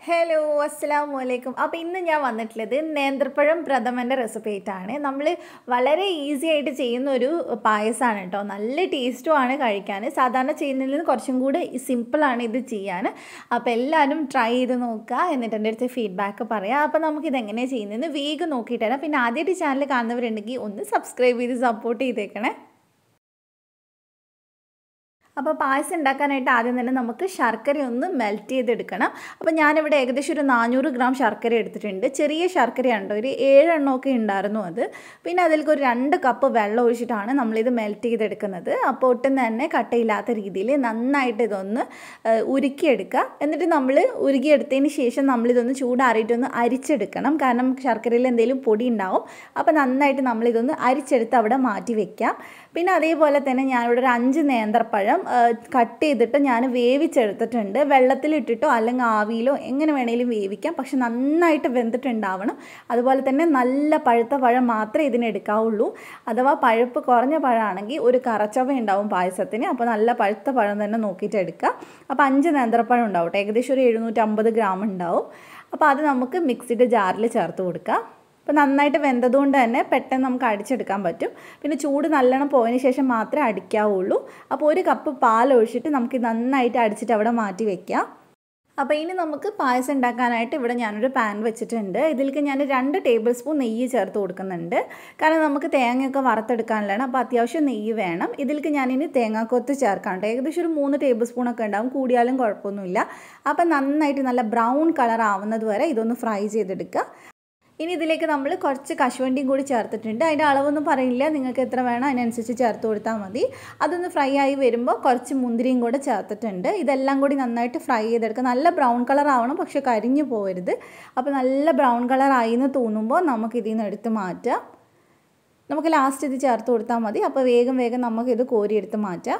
hello അസ്സാം വലൈക്കും അപ്പോൾ ഇന്ന് ഞാൻ വന്നിട്ടുള്ളത് നേന്ത്രപ്പഴം പ്രഥമൻ്റെ റെസിപ്പി ആയിട്ടാണ് നമ്മൾ വളരെ ഈസി ആയിട്ട് ചെയ്യുന്ന ഒരു പായസമാണ് കേട്ടോ നല്ല ടേസ്റ്റുമാണ് കഴിക്കാൻ സാധാരണ ചെയ്യുന്നതിൽ നിന്ന് കുറച്ചും കൂടി സിമ്പിളാണ് ഇത് ചെയ്യാൻ അപ്പോൾ എല്ലാവരും ട്രൈ ചെയ്ത് നോക്കുക എന്നിട്ട് എൻ്റെ അടുത്ത് ഫീഡ്ബാക്ക് പറയാം അപ്പോൾ നമുക്കിത് എങ്ങനെയാണ് ചെയ്യുന്നതെന്ന് വേഗം നോക്കിയിട്ട് തരാം പിന്നെ ആദ്യമായിട്ട് ചാനൽ കാണുന്നവരുണ്ടെങ്കിൽ ഒന്ന് സബ്സ്ക്രൈബ് ചെയ്ത് സപ്പോർട്ട് ചെയ്തേക്കണേ അപ്പോൾ പായസം ഉണ്ടാക്കാനായിട്ട് ആദ്യം തന്നെ നമുക്ക് ശർക്കര ഒന്ന് മെൽറ്റ് ചെയ്തെടുക്കണം അപ്പോൾ ഞാനിവിടെ ഏകദേശം ഒരു നാനൂറ് ഗ്രാം ശർക്കര എടുത്തിട്ടുണ്ട് ചെറിയ ശർക്കരയാണ് കേട്ടോ ഒരു ഏഴെണ്ണമൊക്കെ ഉണ്ടായിരുന്നു അത് പിന്നെ അതിലേക്ക് ഒരു രണ്ട് കപ്പ് വെള്ളം ഒഴിച്ചിട്ടാണ് നമ്മളിത് മെൽറ്റ് ചെയ്തെടുക്കുന്നത് അപ്പോൾ ഒട്ടും തന്നെ കട്ടയില്ലാത്ത രീതിയിൽ നന്നായിട്ട് ഇതൊന്ന് ഉരുക്കിയെടുക്കുക എന്നിട്ട് നമ്മൾ ഉരുക്കിയെടുത്തതിന് ശേഷം നമ്മളിതൊന്ന് ചൂടാറിയിട്ടൊന്ന് അരിച്ചെടുക്കണം കാരണം ശർക്കരയിൽ എന്തെങ്കിലും പൊടി ഉണ്ടാവും അപ്പോൾ നന്നായിട്ട് നമ്മളിതൊന്ന് അരിച്ചെടുത്ത് അവിടെ മാറ്റി വെക്കാം പിന്നെ അതേപോലെ തന്നെ ഞാനിവിടെ ഒരു അഞ്ച് നേന്ത്രപ്പഴം കട്ട് ചെയ്തിട്ട് ഞാൻ വേവിച്ചെടുത്തിട്ടുണ്ട് വെള്ളത്തിലിട്ടിട്ടോ അല്ലെങ്കിൽ ആവിയിലോ എങ്ങനെ വേണേലും വേവിക്കാം പക്ഷെ നന്നായിട്ട് വെന്തിട്ടുണ്ടാവണം അതുപോലെ തന്നെ നല്ല പഴുത്ത പഴം മാത്രമേ ഇതിനെടുക്കാവുള്ളൂ അഥവാ പഴുപ്പ് കുറഞ്ഞ പഴമാണെങ്കിൽ ഒരു കറച്ചവ ഉണ്ടാവും പായസത്തിന് അപ്പോൾ നല്ല പഴുത്ത പഴം തന്നെ നോക്കിയിട്ട് എടുക്കുക അപ്പോൾ അഞ്ച് നേന്ത്രപ്പഴം ഉണ്ടാവും ഏകദേശം ഒരു എഴുന്നൂറ്റമ്പത് ഗ്രാം ഉണ്ടാവും അപ്പോൾ അത് നമുക്ക് മിക്സിയുടെ ജാറിൽ ചേർത്ത് കൊടുക്കാം അപ്പോൾ നന്നായിട്ട് വെന്തതുകൊണ്ട് തന്നെ പെട്ടെന്ന് നമുക്ക് അടിച്ചെടുക്കാൻ പറ്റും പിന്നെ ചൂട് നല്ലോണം പോയതിന് ശേഷം മാത്രമേ അടിക്കാവുള്ളൂ അപ്പോൾ ഒരു കപ്പ് പാൽ ഒഴിച്ചിട്ട് നമുക്ക് നന്നായിട്ട് അടിച്ചിട്ട് അവിടെ മാറ്റി വെക്കാം അപ്പോൾ ഇനി നമുക്ക് പായസം ഉണ്ടാക്കാനായിട്ട് ഇവിടെ ഞാനൊരു പാൻ വെച്ചിട്ടുണ്ട് ഇതിലേക്ക് ഞാൻ രണ്ട് ടേബിൾ സ്പൂൺ നെയ്യ് ചേർത്ത് കൊടുക്കുന്നുണ്ട് കാരണം നമുക്ക് തേങ്ങയൊക്കെ വറുത്തെടുക്കാനുള്ളതാണ് അപ്പോൾ അത്യാവശ്യം നെയ്യ് വേണം ഇതിലേക്ക് ഞാനിനി തേങ്ങാക്കൊത്ത് ചേർക്കാനുണ്ട് ഏകദേശം ഒരു മൂന്ന് ടേബിൾ സ്പൂണൊക്കെ ഉണ്ടാവും കൂടിയാലും കുഴപ്പമൊന്നുമില്ല അപ്പോൾ നന്നായിട്ട് നല്ല ബ്രൗൺ കളർ ആവുന്നത് വരെ ഇതൊന്ന് ഫ്രൈ ചെയ്തെടുക്കുക ഇനി ഇതിലേക്ക് നമ്മൾ കുറച്ച് കശുവണ്ടിയും കൂടി ചേർത്തിട്ടുണ്ട് അതിൻ്റെ അളവൊന്നും പറയില്ല നിങ്ങൾക്ക് എത്ര വേണം അതിനനുസരിച്ച് ചേർത്ത് കൊടുത്താൽ മതി അതൊന്ന് ഫ്രൈ ആയി വരുമ്പോൾ കുറച്ച് മുന്തിരിയും കൂടെ ചേർത്തിട്ടുണ്ട് ഇതെല്ലാം കൂടി നന്നായിട്ട് ഫ്രൈ ചെയ്തെടുക്കുക നല്ല ബ്രൗൺ കളർ ആവണം പക്ഷേ കരിഞ്ഞു പോകരുത് അപ്പോൾ നല്ല ബ്രൗൺ കളർ ആയി എന്ന് തോന്നുമ്പോൾ നമുക്ക് ഇതിൽ നിന്ന് എടുത്ത് മാറ്റാം നമുക്ക് ലാസ്റ്റ് ഇത് ചേർത്ത് കൊടുത്താൽ മതി അപ്പോൾ വേഗം വേഗം നമുക്കിത് കോരിയെടുത്ത് മാറ്റാം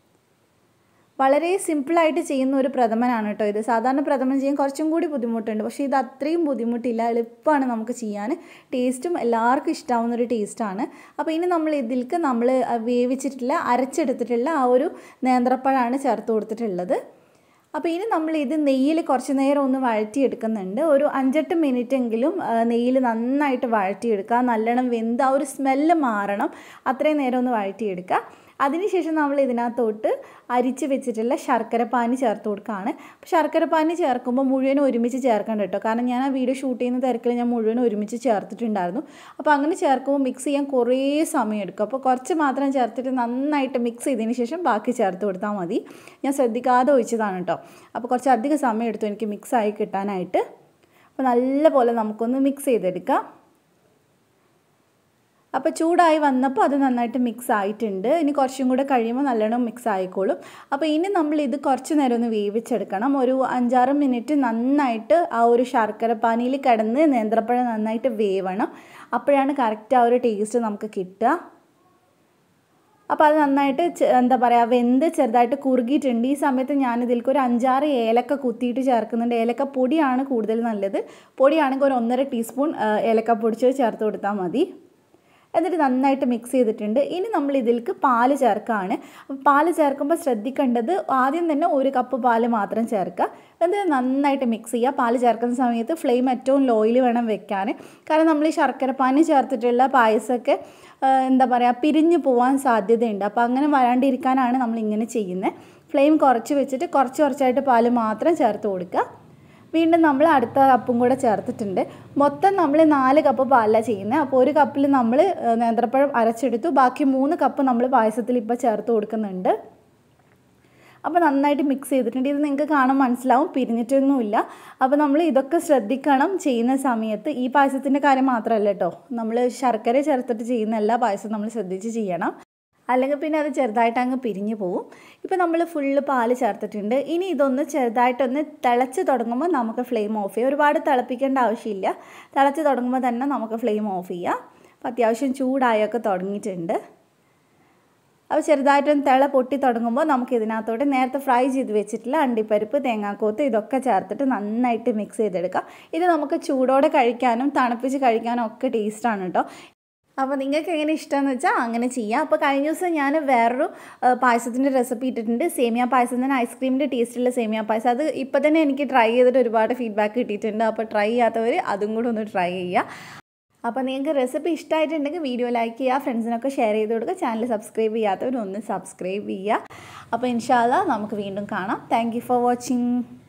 വളരെ സിമ്പിളായിട്ട് ചെയ്യുന്ന ഒരു പ്രഥമനാണ് കേട്ടോ ഇത് സാധാരണ പ്രഥമൻ ചെയ്യാൻ കുറച്ചും കൂടി ബുദ്ധിമുട്ടുണ്ട് പക്ഷേ ഇത് അത്രയും ബുദ്ധിമുട്ടില്ല എളുപ്പമാണ് നമുക്ക് ചെയ്യാൻ ടേസ്റ്റും എല്ലാവർക്കും ഇഷ്ടമാവുന്ന ഒരു ടേസ്റ്റാണ് അപ്പോൾ ഇനി നമ്മൾ ഇതിലേക്ക് നമ്മൾ വേവിച്ചിട്ടുള്ള അരച്ചെടുത്തിട്ടുള്ള ആ ഒരു നേന്ത്രപ്പഴമാണ് ചേർത്ത് കൊടുത്തിട്ടുള്ളത് അപ്പോൾ ഇനി നമ്മൾ ഇത് നെയ്യിൽ കുറച്ച് നേരം ഒന്ന് വഴറ്റിയെടുക്കുന്നുണ്ട് ഒരു അഞ്ചെട്ട് മിനിറ്റ് എങ്കിലും നെയ്യിൽ നന്നായിട്ട് വഴറ്റിയെടുക്കുക നല്ലോണം വെന്ത് ആ ഒരു സ്മെല്ല് മാറണം അത്രയും നേരം ഒന്ന് വഴറ്റിയെടുക്കുക അതിനുശേഷം നമ്മൾ ഇതിനകത്തോട്ട് അരിച്ച് വെച്ചിട്ടുള്ള ശർക്കര പാനി ചേർത്ത് കൊടുക്കുകയാണ് അപ്പോൾ ശർക്കര പാനി ചേർക്കുമ്പോൾ മുഴുവനും ഒരുമിച്ച് ചേർക്കണ്ട കേട്ടോ കാരണം ഞാൻ ആ വീഡിയോ ഷൂട്ട് ചെയ്യുന്ന തിരക്കിൽ ഞാൻ മുഴുവനും ഒരുമിച്ച് ചേർത്തിട്ടുണ്ടായിരുന്നു അപ്പോൾ അങ്ങനെ ചേർക്കുമ്പോൾ മിക്സ് ചെയ്യാൻ കുറേ സമയം എടുക്കും അപ്പോൾ കുറച്ച് മാത്രം ചേർത്തിട്ട് നന്നായിട്ട് മിക്സ് ചെയ്തതിന് ശേഷം ബാക്കി ചേർത്ത് കൊടുത്താൽ മതി ഞാൻ ശ്രദ്ധിക്കാതെ ഒഴിച്ചതാണ് കേട്ടോ അപ്പോൾ കുറച്ച് അധികം സമയം എടുത്തു എനിക്ക് മിക്സ് ആയി കിട്ടാനായിട്ട് അപ്പോൾ നല്ല പോലെ നമുക്കൊന്ന് മിക്സ് ചെയ്തെടുക്കാം അപ്പോൾ ചൂടായി വന്നപ്പോൾ അത് നന്നായിട്ട് മിക്സ് ആയിട്ടുണ്ട് ഇനി കുറച്ചും കൂടെ കഴിയുമ്പോൾ നല്ലോണം മിക്സ് ആയിക്കോളും അപ്പോൾ ഇനി നമ്മൾ ഇത് കുറച്ച് നേരം ഒന്ന് വേവിച്ചെടുക്കണം ഒരു അഞ്ചാറ് മിനിറ്റ് നന്നായിട്ട് ആ ഒരു ശർക്കര പാനിയിൽ കിടന്ന് നേന്ത്രപ്പഴം നന്നായിട്ട് വേവണം അപ്പോഴാണ് കറക്റ്റ് ആ ഒരു ടേസ്റ്റ് നമുക്ക് കിട്ടുക അപ്പോൾ അത് നന്നായിട്ട് എന്താ പറയുക വെന്ത് ചെറുതായിട്ട് കുറുകിയിട്ടുണ്ട് ഈ സമയത്ത് ഞാൻ ഇതിലേക്ക് ഒരു അഞ്ചാറ് ഏലക്ക കുത്തിയിട്ട് ചേർക്കുന്നുണ്ട് ഏലക്ക പൊടിയാണ് കൂടുതൽ നല്ലത് പൊടിയാണെങ്കിൽ ഒരു ഒന്നര ടീസ്പൂൺ ഏലക്ക പൊടിച്ച് ചേർത്ത് കൊടുത്താൽ മതി എന്നിട്ട് നന്നായിട്ട് മിക്സ് ചെയ്തിട്ടുണ്ട് ഇനി നമ്മൾ ഇതിലേക്ക് പാല് ചേർക്കുകയാണ് അപ്പോൾ പാല് ചേർക്കുമ്പോൾ ശ്രദ്ധിക്കേണ്ടത് ആദ്യം തന്നെ ഒരു കപ്പ് പാല് മാത്രം ചേർക്കുക എന്നിട്ട് നന്നായിട്ട് മിക്സ് ചെയ്യുക പാല് ചേർക്കുന്ന സമയത്ത് ഫ്ലെയിം ഏറ്റവും ലോയിൽ വേണം വെക്കാൻ കാരണം നമ്മൾ ഈ ശർക്കരപ്പാനി ചേർത്തിട്ടുള്ള പായസമൊക്കെ എന്താ പറയുക പിരിഞ്ഞു പോകാൻ സാധ്യതയുണ്ട് അപ്പോൾ അങ്ങനെ വരാണ്ടിരിക്കാനാണ് നമ്മൾ ഇങ്ങനെ ചെയ്യുന്നത് ഫ്ലെയിം കുറച്ച് വെച്ചിട്ട് കുറച്ച് കുറച്ചായിട്ട് പാല് മാത്രം ചേർത്ത് കൊടുക്കുക വീണ്ടും നമ്മൾ അടുത്ത കപ്പും കൂടെ ചേർത്തിട്ടുണ്ട് മൊത്തം നമ്മൾ നാല് കപ്പ് പാലാണ് ചെയ്യുന്നത് അപ്പോൾ ഒരു കപ്പിൽ നമ്മൾ നേന്ത്രപ്പഴം അരച്ചെടുത്തു ബാക്കി മൂന്ന് കപ്പ് നമ്മൾ പായസത്തിൽ ഇപ്പോൾ ചേർത്ത് കൊടുക്കുന്നുണ്ട് അപ്പോൾ നന്നായിട്ട് മിക്സ് ചെയ്തിട്ടുണ്ട് ഇത് നിങ്ങൾക്ക് കാണാൻ മനസ്സിലാവും പിരിഞ്ഞിട്ടൊന്നുമില്ല അപ്പോൾ നമ്മൾ ഇതൊക്കെ ശ്രദ്ധിക്കണം ചെയ്യുന്ന സമയത്ത് ഈ പായസത്തിൻ്റെ കാര്യം മാത്രമല്ല കേട്ടോ നമ്മൾ ശർക്കര ചേർത്തിട്ട് ചെയ്യുന്ന എല്ലാ പായസവും നമ്മൾ ശ്രദ്ധിച്ച് ചെയ്യണം അല്ലെങ്കിൽ പിന്നെ അത് ചെറുതായിട്ട് അങ്ങ് പിരിഞ്ഞു പോവും ഇപ്പോൾ നമ്മൾ ഫുള്ള് പാല് ചേർത്തിട്ടുണ്ട് ഇനി ഇതൊന്ന് ചെറുതായിട്ടൊന്ന് തിളച്ച് തുടങ്ങുമ്പോൾ നമുക്ക് ഫ്ലെയിം ഓഫ് ചെയ്യാം ഒരുപാട് തിളപ്പിക്കേണ്ട ആവശ്യമില്ല തിളച്ച് തുടങ്ങുമ്പോൾ തന്നെ നമുക്ക് ഫ്ലെയിം ഓഫ് ചെയ്യാം അപ്പോൾ അത്യാവശ്യം ചൂടായൊക്കെ തുടങ്ങിയിട്ടുണ്ട് അപ്പോൾ ചെറുതായിട്ടൊന്ന് തിള പൊട്ടി തുടങ്ങുമ്പോൾ നമുക്ക് ഇതിനകത്തോട്ട് നേരത്തെ ഫ്രൈ ചെയ്ത് വെച്ചിട്ടുള്ള അണ്ടിപ്പരിപ്പ് തേങ്ങാക്കോത്ത് ഇതൊക്കെ ചേർത്തിട്ട് നന്നായിട്ട് മിക്സ് ചെയ്തെടുക്കാം ഇത് നമുക്ക് ചൂടോടെ കഴിക്കാനും തണുപ്പിച്ച് കഴിക്കാനും ഒക്കെ ടേസ്റ്റാണ് കേട്ടോ അപ്പോൾ നിങ്ങൾക്ക് എങ്ങനെ ഇഷ്ടമെന്ന് വെച്ചാൽ അങ്ങനെ ചെയ്യാം അപ്പോൾ കഴിഞ്ഞ ദിവസം ഞാൻ വേറൊരു പായസത്തിൻ്റെ റെസിപ്പി ഇട്ടിട്ടുണ്ട് സേമിയ പായസം തന്നെ ഐസ്ക്രീമിൻ്റെ ടേസ്റ്റുള്ള സേമിയ പായസം അത് ഇപ്പോൾ തന്നെ എനിക്ക് ട്രൈ ചെയ്തിട്ട് ഒരുപാട് ഫീഡ്ബാക്ക് കിട്ടിയിട്ടുണ്ട് അപ്പോൾ ട്രൈ ചെയ്യാത്തവർ അതും കൂടെ ഒന്ന് ട്രൈ ചെയ്യുക അപ്പോൾ നിങ്ങൾക്ക് റെസിപ്പി ഇഷ്ടമായിട്ടുണ്ടെങ്കിൽ വീഡിയോ ലൈക്ക് ചെയ്യുക ഫ്രണ്ട്സിനൊക്കെ ഷെയർ ചെയ്ത് കൊടുക്കുക ചാനൽ സബ്സ്ക്രൈബ് ചെയ്യാത്തവർ ഒന്ന് സബ്സ്ക്രൈബ് ചെയ്യുക അപ്പോൾ ഇൻഷാല്ല നമുക്ക് വീണ്ടും കാണാം താങ്ക് ഫോർ വാച്ചിങ്